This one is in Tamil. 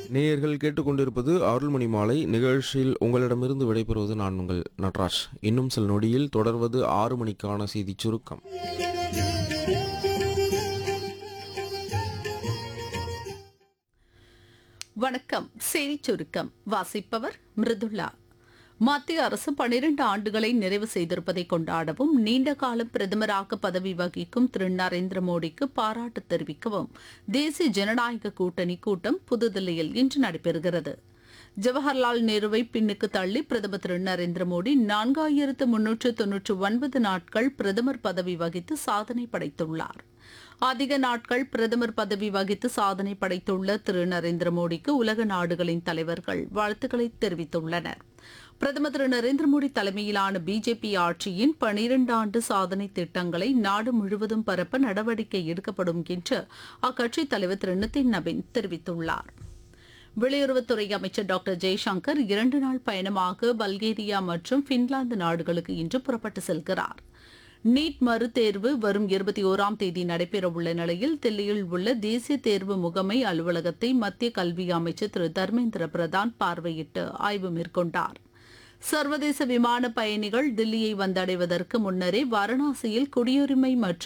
நேயர்கள் கேட்டுக்கொண்டிருப்பது அருள்மணி மாலை நிகழ்ச்சியில் உங்களிடமிருந்து விடைபெறுவது நான் உங்கள் நட்ராஜ் இன்னும் சில நொடியில் தொடர்வது ஆறு மணிக்கான செய்தி சுருக்கம் வணக்கம் செய்தி சுருக்கம் வாசிப்பவர் மிருதுளா மத்திய அரசு பனிரெண்டு ஆண்டுகளை நிறைவு செய்திருப்பதை கொண்டாடவும் நீண்ட காலம் பிரதமராக பதவி வகிக்கும் திரு நரேந்திர மோடிக்கு பாராட்டு தெரிவிக்கவும் தேசிய ஜனநாயக கூட்டணி கூட்டம் புதுதில்லியில் இன்று நடைபெறுகிறது ஜவஹர்லால் நேருவை பின்னுக்கு தள்ளி பிரதமர் திரு நரேந்திர மோடி நான்காயிரத்து முன்னூற்று தொன்னூற்று ஒன்பது நாட்கள் பிரதமர் பதவி வகித்து சாதனை படைத்துள்ளார் அதிக நாட்கள் பிரதமர் பதவி வகித்து சாதனை படைத்துள்ள திரு நரேந்திர மோடிக்கு உலக நாடுகளின் தலைவர்கள் வாழ்த்துக்களை தெரிவித்துள்ளனர் பிரதமர் திரு நரேந்திர மோடி தலைமையிலான பிஜேபி ஆட்சியின் பனிரெண்டு ஆண்டு சாதனை திட்டங்களை நாடு முழுவதும் பரப்ப நடவடிக்கை எடுக்கப்படும் என்று அக்கட்சி தலைவர் திரு நிதின் நபின் தெரிவித்துள்ளார் வெளியுறவுத்துறை அமைச்சர் டாக்டர் ஜெய்சங்கர் இரண்டு நாள் பயணமாக பல்கேரியா மற்றும் பின்லாந்து நாடுகளுக்கு இன்று புறப்பட்டு செல்கிறார் நீட் மறுதேர்வு வரும் இருபத்தி ஓராம் தேதி நடைபெறவுள்ள நிலையில் தில்லியில் உள்ள தேசிய தேர்வு முகமை அலுவலகத்தை மத்திய கல்வி அமைச்சர் திரு தர்மேந்திர பிரதான் பார்வையிட்டு ஆய்வு மேற்கொண்டார் சர்வதேச விமான பயணிகள் தில்லியை வந்தடைவதற்கு முன்னரே வாரணாசியில் குடியுரிமை மற்றும்